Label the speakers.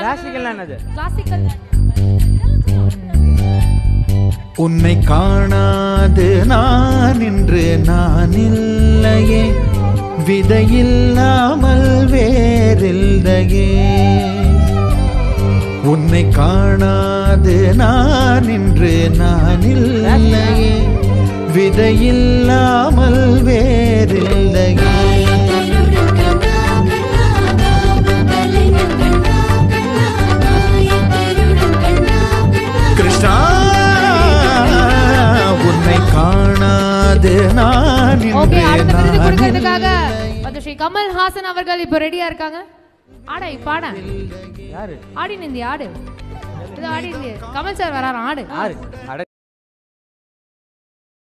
Speaker 1: classical என்னது
Speaker 2: classical
Speaker 3: உன்னை காணாது நான் இன்று நான் இல்லையே விதையில்லாமல் வேறில்லையே உன்னை காணாது நான் இன்று நான் இல்லையே விதையில்லாமல் வேறில்லையே கிருஷ்ணா உன்னை காணாது நான்
Speaker 2: ஓகே
Speaker 3: இன்று
Speaker 2: அடுத்த விருது
Speaker 3: நான்
Speaker 2: கொடுக்கிறதுக்காக வந்து ஸ்ரீ கமல் ஹாசன் அவர்கள் இப்போ ரெடியா இருக்காங்க ஆட இப்ப ஆட
Speaker 1: யாரு
Speaker 2: ஆடி நிந்தி ஆடு இது ஆடி நிந்தி கமல் சார் வராராம் ஆடு
Speaker 1: யாரு அட